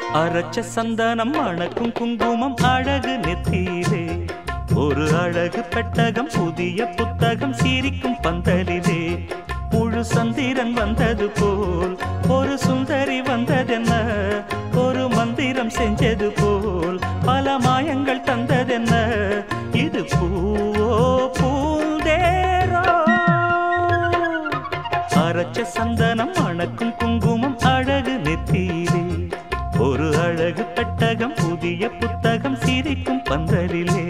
அரைச்ச சந்தனம் அணக்கும் குங்குமம் அழகு நெத்தியிலே ஒரு அழகு பெட்டகம் புதிய புத்தகம் சிரிக்கும் பந்தலிலே முழு சந்திரன் வந்தது போல் ஒரு சுந்தரி வந்ததென்ன ஒரு மந்திரம் செஞ்சது போல் பல மாயங்கள் தந்ததென்ன இது பூவோ பூந்தேரோ அரைச்ச சந்தனம் அணக்கும் குங்குமம் அழகு நெத்தியிலே ஒரு அழகு பெட்டகம் புதிய புத்தகம் சிரிக்கும் பந்தலிலே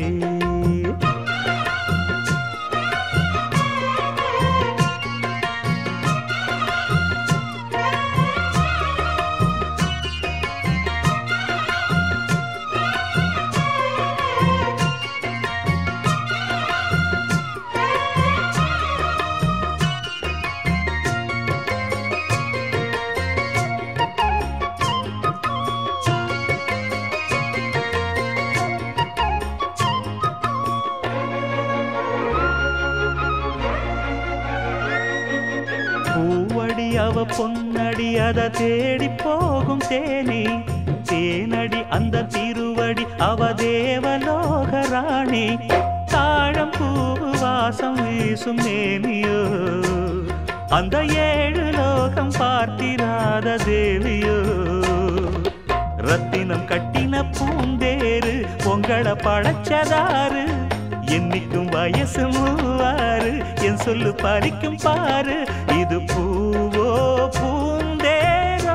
பூவடி அவ பொன்னடி அத தேடி போகும் தேனி தேனடி அந்த திருவடி அவ தேவலோக ராணி தாழம் பூ வாசம் வீசும் நேமியோ அந்த ஏழு லோகம் பார்த்திராத தேவியோ ரத்தினம் கட்டின பூந்தேரு உங்களை படைச்சதாரு என்னைக்கும் வயசு மூவாறு என் சொல்லு பறிக்கும் பாரு இது பூவோ பூந்தேரோ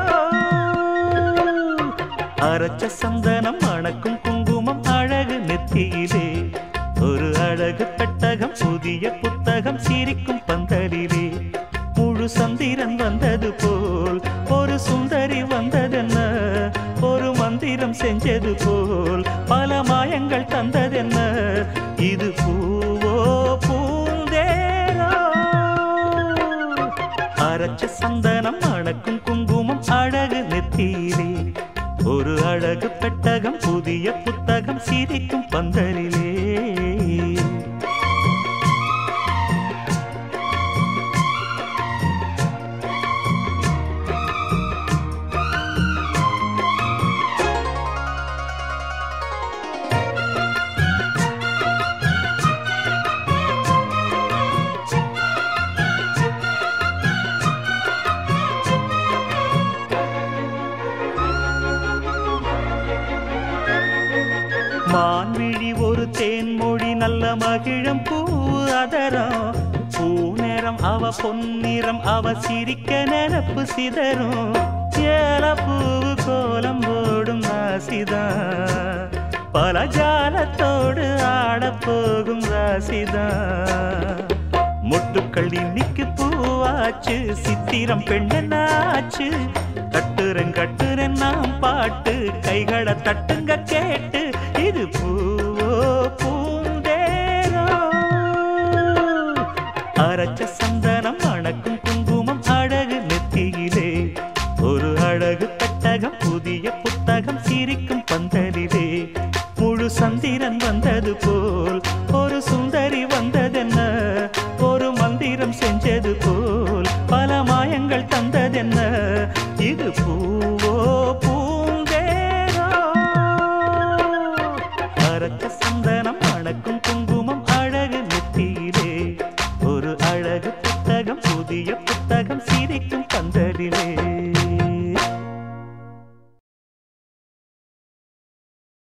அரைச்ச சந்தனம் அணக்கும் குங்குமம் அழகு நெத்தியிலே ஒரு அழகு பெட்டகம் புதிய புத்தகம் சிரிக்கும் பந்தலிலே முழு சந்திரன் வந்தது போல் ஒரு சுந்தரி வந்ததென்ன ஒரு மந்திரம் செஞ்சது போல் பல மாயங்கள் தந்ததென்ன இது பூவோ பூந்தேரோ அரைச்ச சந்தனம் அணக்கும் குங்குமம் அழகு நெத்தியிலே ஒரு அழகு பெட்டகம் புதிய புத்தகம் சிரிக்கும் பந்தலிலே மான்விழி ஒரு தேன்மொழி நல்ல மகிழம் பூ அதரம் பூநேரம் அவ பொன்னிறம் அவ சிரிக்க நினப்பு சிதறும் ஏல பூவு கோலம் போடும் ராசிதான் பல ஜாலத்தோடு ஆடப் போகும் ராசிதான் முட்டுக்கள் இன்னைக்கு பூவாச்சு சித்திரம் பெண்ணாச்சு கட்டுறன் கட்டுறன் நாம் பாட்டு கைகளை தட்டுங்க கேட்டு இது பூவோ பூந்தேரோ அரைச்ச சந்தனம் அணக்கும் குங்குமம் அழகு நெத்தியிலே ஒரு அழகு பெட்டகம் புதிய புத்தகம் சிரிக்கும் பந்தலிலே முழு சந்திரன் வந்தது போல் ஒரு சுந்தரி வந்ததென்ன ஒரு மந்திரம் செஞ்சது போல் பல மாயங்கள் தந்ததென்ன இது பூவோ பூந்தேரோ அரைச்ச சந்தனம் அணக்கும்